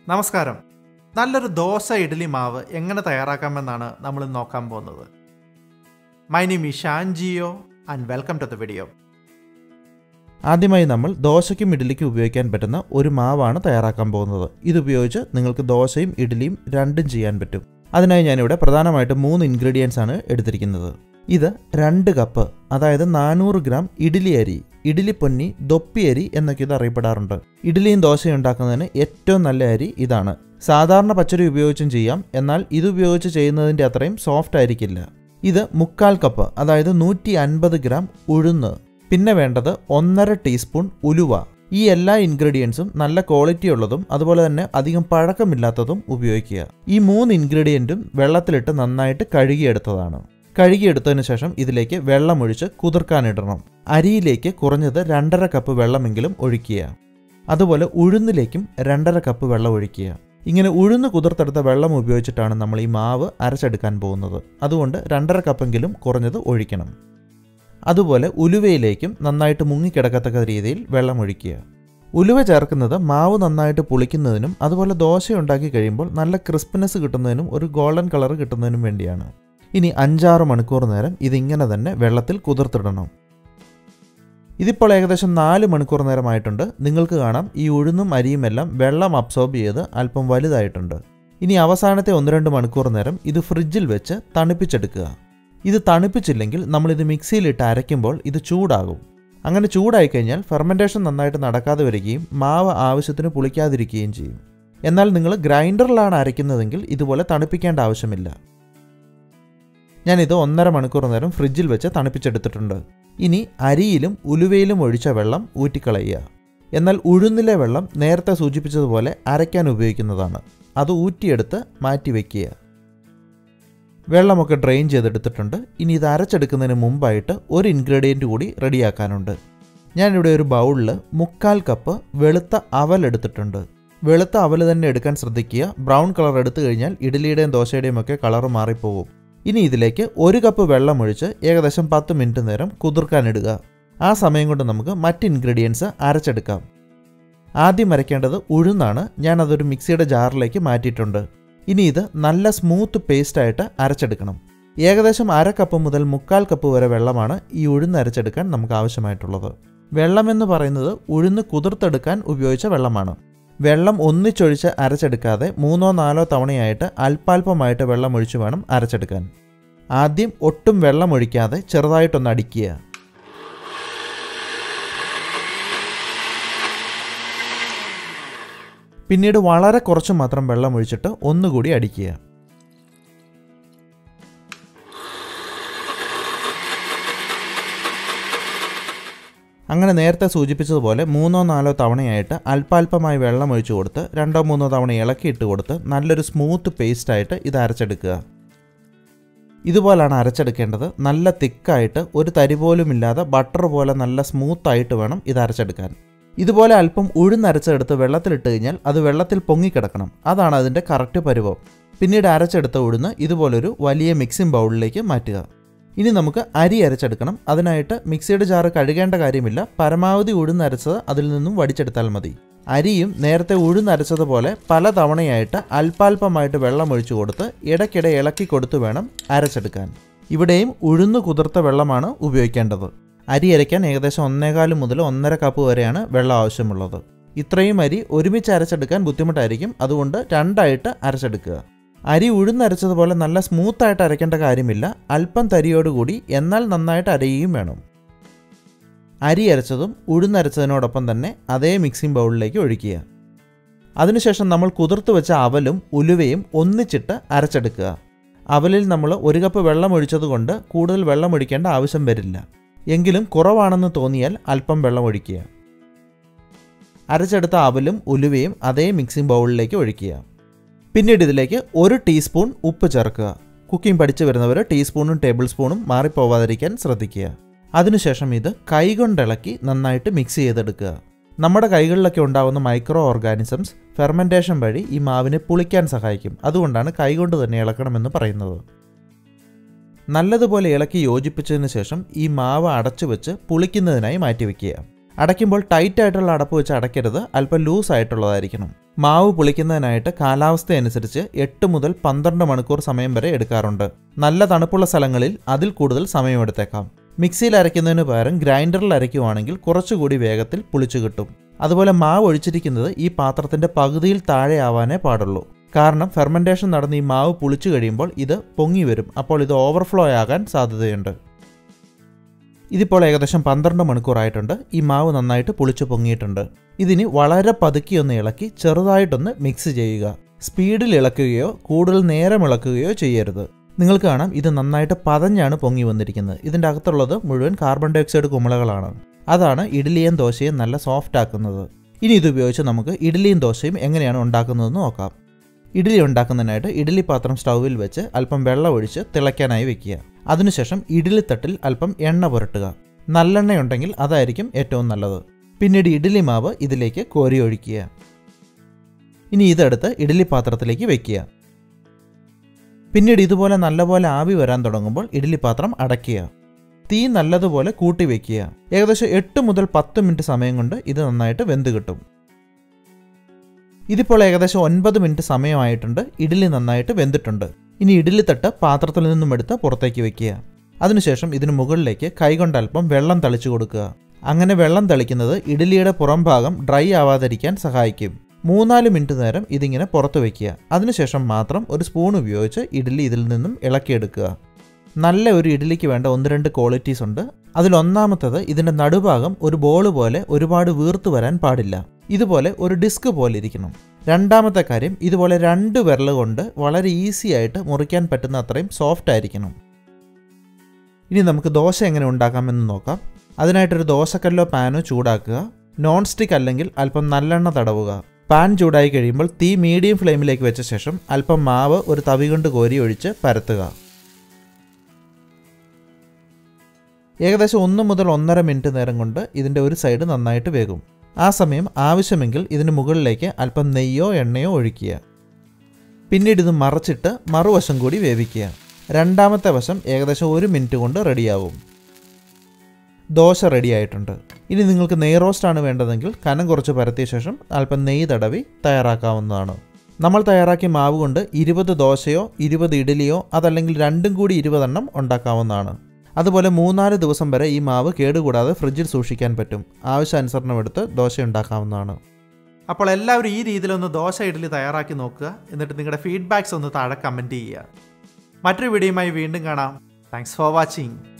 നമസ്കാരം നല്ലൊരു ദോശ ഇഡ്ഡലി മാവ് എങ്ങനെ തയ്യാറാക്കാമെന്നാണ് നമ്മൾ ഇന്ന് നോക്കാൻ പോകുന്നത് my name is Shanjio and welcome to the video ആദ്യമായി നമ്മൾ ദോശയ്ക്കും ഇഡ്ഡലിക്കും ഉപയോഗിക്കാൻ പറ്റുന്ന ഒരു മാവാണ് തയ്യാറാക്കാൻ പോകുന്നത് ഇതുപയോഗിച്ച് നിങ്ങൾക്ക് ദോശയും ഇഡ്ഡലിയും രണ്ടും ചെയ്യാൻ പറ്റും അതിനായി ഞാനിവിടെ പ്രധാനമായിട്ടും മൂന്ന് ഇൻഗ്രീഡിയൻസ് ആണ് എടുത്തിരിക്കുന്നത് ഇത് രണ്ട് കപ്പ് അതായത് നാനൂറ് ഗ്രാം ഇഡ്ഡലി അരി ഇഡ്ഡലി പൊന്നി ദൊപ്പി അരി എന്നൊക്കെ ഇത് അറിയപ്പെടാറുണ്ട് ഇഡ്ഡലിയും ദോശയും ഉണ്ടാക്കുന്നതിന് ഏറ്റവും നല്ല അരി ഇതാണ് സാധാരണ പച്ചരി ഉപയോഗിച്ചും ചെയ്യാം എന്നാൽ ഇത് ഉപയോഗിച്ച് ചെയ്യുന്നതിൻ്റെ അത്രയും സോഫ്റ്റ് ആയിരിക്കില്ല ഇത് മുക്കാൽ കപ്പ് അതായത് നൂറ്റി അൻപത് ഗ്രാം ഉഴുന്ന് പിന്നെ വേണ്ടത് ഒന്നര ടീസ്പൂൺ ഉലുവ ഈ എല്ലാ ഇൻഗ്രീഡിയൻസും നല്ല ക്വാളിറ്റി ഉള്ളതും അതുപോലെ തന്നെ അധികം പഴക്കമില്ലാത്തതും ഉപയോഗിക്കുക ഈ മൂന്ന് ഇൻഗ്രീഡിയൻറ്റും വെള്ളത്തിലിട്ട് നന്നായിട്ട് കഴുകിയെടുത്തതാണ് കഴുകിയെടുത്തതിന് ശേഷം ഇതിലേക്ക് വെള്ളമൊഴിച്ച് കുതിർക്കാനിടണം അരിയിലേക്ക് കുറഞ്ഞത് രണ്ടര കപ്പ് വെള്ളമെങ്കിലും ഒഴിക്കുക അതുപോലെ ഉഴുന്നിലേക്കും രണ്ടര കപ്പ് വെള്ളം ഒഴിക്കുക ഇങ്ങനെ ഉഴുന്ന് കുതിർത്തെടുത്ത വെള്ളം ഉപയോഗിച്ചിട്ടാണ് നമ്മൾ ഈ മാവ് അരച്ചെടുക്കാൻ പോകുന്നത് അതുകൊണ്ട് രണ്ടര കപ്പെങ്കിലും കുറഞ്ഞത് ഒഴിക്കണം അതുപോലെ ഉലുവയിലേക്കും നന്നായിട്ട് മുങ്ങിക്കിടക്കത്തക്ക രീതിയിൽ വെള്ളം ഒഴിക്കുക ഉലുവ ചേർക്കുന്നത് മാവ് നന്നായിട്ട് പുളിക്കുന്നതിനും അതുപോലെ ദോശ ഉണ്ടാക്കി കഴിയുമ്പോൾ നല്ല ക്രിസ്പിനെസ് കിട്ടുന്നതിനും ഒരു ഗോൾഡൻ കളർ കിട്ടുന്നതിനും വേണ്ടിയാണ് ഇനി അഞ്ചാറ് മണിക്കൂർ നേരം ഇതിങ്ങനെ തന്നെ വെള്ളത്തിൽ കുതിർത്തിടണം ഇതിപ്പോൾ ഏകദേശം നാല് മണിക്കൂർ നേരമായിട്ടുണ്ട് നിങ്ങൾക്ക് കാണാം ഈ ഉഴുന്നും അരിയും എല്ലാം വെള്ളം അബ്സോർബ് ചെയ്ത് അല്പം വലുതായിട്ടുണ്ട് ഇനി അവസാനത്തെ ഒന്ന് രണ്ട് മണിക്കൂർ നേരം ഇത് ഫ്രിഡ്ജിൽ വെച്ച് തണുപ്പിച്ചെടുക്കുക ഇത് തണുപ്പിച്ചില്ലെങ്കിൽ നമ്മളിത് മിക്സിയിലിട്ട് അരയ്ക്കുമ്പോൾ ഇത് ചൂടാകും അങ്ങനെ ചൂടായി കഴിഞ്ഞാൽ ഫെർമെൻറ്റേഷൻ നന്നായിട്ട് നടക്കാതെ വരികയും മാവ് ആവശ്യത്തിന് പുളിക്കാതിരിക്കുകയും ചെയ്യും എന്നാൽ നിങ്ങൾ ഗ്രൈൻഡറിലാണ് അരയ്ക്കുന്നതെങ്കിൽ ഇതുപോലെ തണുപ്പിക്കേണ്ട ആവശ്യമില്ല ഞാനിത് ഒന്നര മണിക്കൂർ നേരം ഫ്രിഡ്ജിൽ വെച്ച് തണുപ്പിച്ചെടുത്തിട്ടുണ്ട് ഇനി അരിയിലും ഉലുവയിലും ഒഴിച്ച വെള്ളം ഊറ്റിക്കളയുക എന്നാൽ ഉഴുന്നിലെ വെള്ളം നേരത്തെ സൂചിപ്പിച്ചതുപോലെ അരയ്ക്കാൻ ഉപയോഗിക്കുന്നതാണ് അത് ഊറ്റിയെടുത്ത് മാറ്റി വയ്ക്കുക വെള്ളമൊക്കെ ഡ്രെയിൻ ചെയ്തെടുത്തിട്ടുണ്ട് ഇനി ഇത് അരച്ചെടുക്കുന്നതിന് മുമ്പായിട്ട് ഒരു ഇൻഗ്രീഡിയൻറ്റ് കൂടി റെഡിയാക്കാനുണ്ട് ഞാനിവിടെ ഒരു ബൗളിൽ മുക്കാൽ കപ്പ് വെളുത്ത അവൽ എടുത്തിട്ടുണ്ട് വെളുത്ത അവൽ തന്നെ എടുക്കാൻ ശ്രദ്ധിക്കുക ബ്രൗൺ കളർ എടുത്തു കഴിഞ്ഞാൽ ഇഡ്ഡലിയുടെയും ദോശയുടെയും ഒക്കെ കളർ മാറിപ്പോകും ഇനി ഇതിലേക്ക് ഒരു കപ്പ് വെള്ളം ഒഴിച്ച് ഏകദേശം പത്ത് മിനിറ്റ് നേരം കുതിർക്കാനിടുക ആ സമയം കൊണ്ട് നമുക്ക് മറ്റ് ഇൻഗ്രീഡിയൻസ് അരച്ചെടുക്കാം ആദ്യം അരയ്ക്കേണ്ടത് ഉഴുന്നാണ് ഞാൻ അതൊരു മിക്സിയുടെ ജാറിലേക്ക് മാറ്റിയിട്ടുണ്ട് ഇനി ഇത് നല്ല സ്മൂത്ത് പേസ്റ്റായിട്ട് അരച്ചെടുക്കണം ഏകദേശം അര കപ്പ് മുതൽ മുക്കാൽ കപ്പ് വരെ വെള്ളമാണ് ഈ ഉഴുന്ന് അരച്ചെടുക്കാൻ നമുക്ക് ആവശ്യമായിട്ടുള്ളത് വെള്ളമെന്ന് പറയുന്നത് ഉഴുന്ന് കുതിർത്തെടുക്കാൻ ഉപയോഗിച്ച വെള്ളമാണ് വെള്ളം ഒന്നിച്ചൊഴിച്ച് അരച്ചെടുക്കാതെ മൂന്നോ നാലോ തവണയായിട്ട് അല്പാൽപമായിട്ട് വെള്ളം ഒഴിച്ച് വേണം അരച്ചെടുക്കാൻ ആദ്യം ഒട്ടും വെള്ളം ഒഴിക്കാതെ ചെറുതായിട്ടൊന്ന് അടിക്കുക പിന്നീട് വളരെ കുറച്ച് മാത്രം വെള്ളം ഒഴിച്ചിട്ട് ഒന്നുകൂടി അടിക്കുക അങ്ങനെ നേരത്തെ സൂചിപ്പിച്ചതുപോലെ മൂന്നോ നാലോ തവണയായിട്ട് അല്പാൽപമായി വെള്ളം ഒഴിച്ചു കൊടുത്ത് രണ്ടോ മൂന്നോ തവണ ഇളക്കിയിട്ട് കൊടുത്ത് നല്ലൊരു സ്മൂത്ത് പേസ്റ്റായിട്ട് ഇത് അരച്ചെടുക്കുക ഇതുപോലാണ് അരച്ചെടുക്കേണ്ടത് നല്ല തിക്കായിട്ട് ഒരു തരി പോലും ഇല്ലാതെ ബട്ടർ പോലെ നല്ല സ്മൂത്തായിട്ട് വേണം ഇത് അരച്ചെടുക്കാൻ ഇതുപോലെ അല്പം ഉഴുന്നരച്ചെടുത്ത് വെള്ളത്തിലിട്ട് കഴിഞ്ഞാൽ അത് വെള്ളത്തിൽ പൊങ്ങിക്കിടക്കണം അതാണ് അതിൻ്റെ കറക്റ്റ് പരുവം പിന്നീട് അരച്ചെടുത്ത ഉഴുന്ന് ഇതുപോലൊരു വലിയ മിക്സിംഗ് ബൗളിലേക്ക് മാറ്റുക ഇനി നമുക്ക് അരി അരച്ചെടുക്കണം അതിനായിട്ട് മിക്സിയുടെ ജാറ് കഴുകേണ്ട കാര്യമില്ല പരമാവധി ഉഴുന്നരച്ചത് അതിൽ നിന്നും വടിച്ചെടുത്താൽ മതി അരിയും നേരത്തെ ഉഴുന്നരച്ചതുപോലെ പല തവണയായിട്ട് അല്പാൽപമായിട്ട് വെള്ളം ഒഴിച്ചു കൊടുത്ത് ഇടയ്ക്കിടെ ഇളക്കി കൊടുത്ത് വേണം അരച്ചെടുക്കാൻ ഇവിടെയും ഉഴുന്ന് കുതിർത്ത വെള്ളമാണ് ഉപയോഗിക്കേണ്ടത് അരി അരയ്ക്കാൻ ഏകദേശം ഒന്നേകാല് മുതൽ ഒന്നര കപ്പ് വരെയാണ് വെള്ളം ആവശ്യമുള്ളത് ഇത്രയും അരി ഒരുമിച്ച് അരച്ചെടുക്കാൻ ബുദ്ധിമുട്ടായിരിക്കും അതുകൊണ്ട് രണ്ടായിട്ട് അരച്ചെടുക്കുക അരി ഉഴുന്നരച്ചതുപോലെ നല്ല സ്മൂത്തായിട്ട് അരയ്ക്കേണ്ട കാര്യമില്ല അല്പം തരിയോടുകൂടി എന്നാൽ നന്നായിട്ട് അരയുകയും വേണം അരി അരച്ചതും ഉഴുന്നരച്ചതിനോടൊപ്പം തന്നെ അതേ മിക്സിംഗ് ബൗളിലേക്ക് ഒഴിക്കുക അതിനുശേഷം നമ്മൾ കുതിർത്ത് വെച്ച അവലും ഉലുവയും ഒന്നിച്ചിട്ട് അരച്ചെടുക്കുക അവലിൽ നമ്മൾ ഒരു കപ്പ് വെള്ളം ഒഴിച്ചതുകൊണ്ട് കൂടുതൽ വെള്ളം ഒഴിക്കേണ്ട ആവശ്യം വരില്ല എങ്കിലും കുറവാണെന്ന് തോന്നിയാൽ അല്പം വെള്ളം ഒഴിക്കുക അരച്ചെടുത്ത അവലും ഉലുവയും അതേ മിക്സിംഗ് ബൗളിലേക്ക് ഒഴിക്കുക പിന്നീട് ഇതിലേക്ക് ഒരു ടീസ്പൂൺ ഉപ്പ് ചേർക്കുക കുക്കിംഗ് പഠിച്ചു വരുന്നവർ ടീസ്പൂണും ടേബിൾ സ്പൂണും മാറിപ്പോവാതിരിക്കാൻ ശ്രദ്ധിക്കുക അതിനുശേഷം ഇത് കൈകൊണ്ടിളക്കി നന്നായിട്ട് മിക്സ് ചെയ്തെടുക്കുക നമ്മുടെ കൈകളിലൊക്കെ ഉണ്ടാകുന്ന മൈക്രോ ഓർഗാനിസംസ് ഫെർമെൻറ്റേഷൻ വഴി ഈ മാവിനെ പുളിക്കാൻ സഹായിക്കും അതുകൊണ്ടാണ് കൈകൊണ്ട് തന്നെ ഇളക്കണമെന്ന് പറയുന്നത് നല്ലതുപോലെ ഇളക്കി യോജിപ്പിച്ചതിന് ശേഷം ഈ മാവ് അടച്ചു വെച്ച് പുളിക്കുന്നതിനായി മാറ്റിവെക്കുക അടയ്ക്കുമ്പോൾ ടൈറ്റ് ആയിട്ടുള്ള അടപ്പ് വെച്ച് അടയ്ക്കരുത് അല്പം ലൂസ് ആയിട്ടുള്ളതായിരിക്കണം മാവ് പുളിക്കുന്നതിനായിട്ട് കാലാവസ്ഥ അനുസരിച്ച് എട്ട് മുതൽ പന്ത്രണ്ട് മണിക്കൂർ സമയം വരെ എടുക്കാറുണ്ട് നല്ല തണുപ്പുള്ള സ്ഥലങ്ങളിൽ അതിൽ കൂടുതൽ സമയമെടുത്തേക്കാം മിക്സിയിൽ അരയ്ക്കുന്നതിന് പകരം ഗ്രൈൻഡറിൽ അരയ്ക്കുവാണെങ്കിൽ കുറച്ചുകൂടി വേഗത്തിൽ പുളിച്ചു കിട്ടും അതുപോലെ മാവ് ഒഴിച്ചിരിക്കുന്നത് ഈ പാത്രത്തിന്റെ പകുതിയിൽ താഴെ ആവാനേ പാടുള്ളൂ കാരണം ഫെർമെന്റേഷൻ നടന്ന് ഈ മാവ് പുളിച്ചു കഴിയുമ്പോൾ ഇത് പൊങ്ങി വരും അപ്പോൾ ഇത് ഓവർഫ്ലോ ആകാൻ സാധ്യതയുണ്ട് ഇതിപ്പോൾ ഏകദേശം പന്ത്രണ്ട് മണിക്കൂറായിട്ടുണ്ട് ഈ മാവ് നന്നായിട്ട് പുളിച്ചു പൊങ്ങിയിട്ടുണ്ട് ഇതിനി വളരെ പതുക്കി ഒന്ന് ഇളക്കി ചെറുതായിട്ടൊന്ന് മിക്സ് ചെയ്യുക സ്പീഡിൽ ഇളക്കുകയോ കൂടുതൽ നേരം ഇളക്കുകയോ ചെയ്യരുത് നിങ്ങൾക്ക് കാണാം ഇത് നന്നായിട്ട് പതഞ്ഞാണ് പൊങ്ങി വന്നിരിക്കുന്നത് ഇതിൻ്റെ അകത്തുള്ളത് മുഴുവൻ കാർബൺ ഡൈ ഓക്സൈഡ് കുമിളകളാണ് അതാണ് ഇഡ്ഡലിയും ദോശയും നല്ല സോഫ്റ്റ് ആക്കുന്നത് ഇനി ഇത് ഉപയോഗിച്ച് നമുക്ക് ഇഡ്ഡലിയും ദോശയും എങ്ങനെയാണ് ഉണ്ടാക്കുന്നതെന്ന് നോക്കാം ഇഡ്ഡലി ഉണ്ടാക്കുന്നതിനായിട്ട് ഇഡ്ഡലി പാത്രം സ്റ്റൗവിൽ വെച്ച് അല്പം വെള്ളം ഒഴിച്ച് തിളയ്ക്കാനായി വെക്കുക അതിനുശേഷം ഇഡ്ഡലി തട്ടിൽ അല്പം എണ്ണ പുരട്ടുക നല്ലെണ്ണയുണ്ടെങ്കിൽ അതായിരിക്കും ഏറ്റവും നല്ലത് പിന്നീട് ഇഡ്ഡലി മാവ് ഇതിലേക്ക് കോരി ഒഴിക്കുക ഇനി ഇതെടുത്ത് ഇഡ്ഡലി പാത്രത്തിലേക്ക് വെക്കുക പിന്നീട് ഇതുപോലെ നല്ലപോലെ ആവി വരാൻ തുടങ്ങുമ്പോൾ ഇഡ്ഡലി പാത്രം അടയ്ക്കുക തീ നല്ലതുപോലെ കൂട്ടി വെക്കുക ഏകദേശം എട്ട് മുതൽ പത്ത് മിനിറ്റ് സമയം കൊണ്ട് ഇത് നന്നായിട്ട് വെന്ത് കിട്ടും ഇതിപ്പോൾ ഏകദേശം ഒൻപത് മിനിറ്റ് സമയമായിട്ടുണ്ട് ഇഡ്ഡലി നന്നായിട്ട് വെന്തിട്ടുണ്ട് ഇനി ഇഡ്ഡലി തട്ട് പാത്രത്തിൽ നിന്നും എടുത്ത് പുറത്തേക്ക് വെക്കുക അതിനുശേഷം ഇതിന് മുകളിലേക്ക് കൈകൊണ്ട് അല്പം വെള്ളം തളിച്ചു കൊടുക്കുക അങ്ങനെ വെള്ളം തളിക്കുന്നത് ഇഡ്ഡലിയുടെ പുറം ഭാഗം ഡ്രൈ ആവാതിരിക്കാൻ സഹായിക്കും മൂന്നാല് മിനിറ്റ് നേരം ഇതിങ്ങനെ പുറത്ത് വയ്ക്കുക അതിനുശേഷം മാത്രം ഒരു സ്പൂൺ ഉപയോഗിച്ച് ഇഡ്ഡലി ഇതിൽ നിന്നും ഇളക്കിയെടുക്കുക നല്ല ഒരു ഇഡ്ഡലിക്ക് വേണ്ട ഒന്ന് രണ്ട് ക്വാളിറ്റീസ് ഉണ്ട് അതിലൊന്നാമത്തത് ഇതിൻ്റെ നടുഭാഗം ഒരു ബോൾ പോലെ ഒരുപാട് വീർത്ത് വരാൻ പാടില്ല ഇതുപോലെ ഒരു ഡിസ്ക് പോലെ ഇരിക്കണം രണ്ടാമത്തെ കാര്യം ഇതുപോലെ രണ്ട് വിരൽ കൊണ്ട് വളരെ ഈസി ആയിട്ട് മുറിക്കാൻ പറ്റുന്ന അത്രയും സോഫ്റ്റ് ആയിരിക്കണം ഇനി നമുക്ക് ദോശ എങ്ങനെ ഉണ്ടാക്കാമെന്ന് നോക്കാം അതിനായിട്ടൊരു ദോശക്കല്ലോ പാനോ ചൂടാക്കുക നോൺ സ്റ്റിക്ക് അല്ലെങ്കിൽ അല്പം നല്ലെണ്ണ തടവുക പാൻ ചൂടായി കഴിയുമ്പോൾ തീ മീഡിയം ഫ്ലെയിമിലേക്ക് വെച്ച ശേഷം അല്പം മാവ് ഒരു തവി കൊണ്ട് കോരി ഒഴിച്ച് പരത്തുക ഏകദേശം ഒന്ന് മുതൽ ഒന്നര മിനിറ്റ് നേരം കൊണ്ട് ഇതിൻ്റെ ഒരു സൈഡ് നന്നായിട്ട് വേകും ആ സമയം ആവശ്യമെങ്കിൽ ഇതിന് മുകളിലേക്ക് അല്പം നെയ്യോ എണ്ണയോ ഒഴിക്കുക പിന്നീട് ഇത് മറച്ചിട്ട് മറുവശം കൂടി വേവിക്കുക രണ്ടാമത്തെ വശം ഏകദേശം ഒരു മിനിറ്റ് കൊണ്ട് റെഡിയാവും ദോശ റെഡി ആയിട്ടുണ്ട് ഇനി നിങ്ങൾക്ക് നെയ് റോസ്റ്റാണ് വേണ്ടതെങ്കിൽ കനം കുറച്ച് പരത്തിയ ശേഷം അല്പം നെയ്യ് തടവി തയ്യാറാക്കാവുന്നതാണ് നമ്മൾ ഉണ്ടാക്കിയ മാവ് കൊണ്ട് ഇരുപത് ദോശയോ ഇരുപത് ഇഡലിയോ അതല്ലെങ്കിൽ രണ്ടും കൂടി ഇരുപതെണ്ണം ഉണ്ടാക്കാവുന്നതാണ് അതുപോലെ മൂന്നാല് ദിവസം വരെ ഈ മാവ് കേടുകൂടാതെ ഫ്രിഡ്ജിൽ സൂക്ഷിക്കാൻ പറ്റും ആവശ്യാനുസരണം എടുത്ത് ദോശ ഉണ്ടാക്കാവുന്നതാണ് അപ്പോൾ എല്ലാവരും ഈ രീതിയിലൊന്ന് ദോശ ഇഡ്ഡലി തയ്യാറാക്കി നോക്കുക എന്നിട്ട് നിങ്ങളുടെ ഫീഡ്ബാക്സ് ഒന്ന് താഴെ കമൻറ്റ് ചെയ്യുക മറ്റൊരു വീഡിയോയുമായി വീണ്ടും കാണാം താങ്ക്സ് ഫോർ വാച്ചിങ്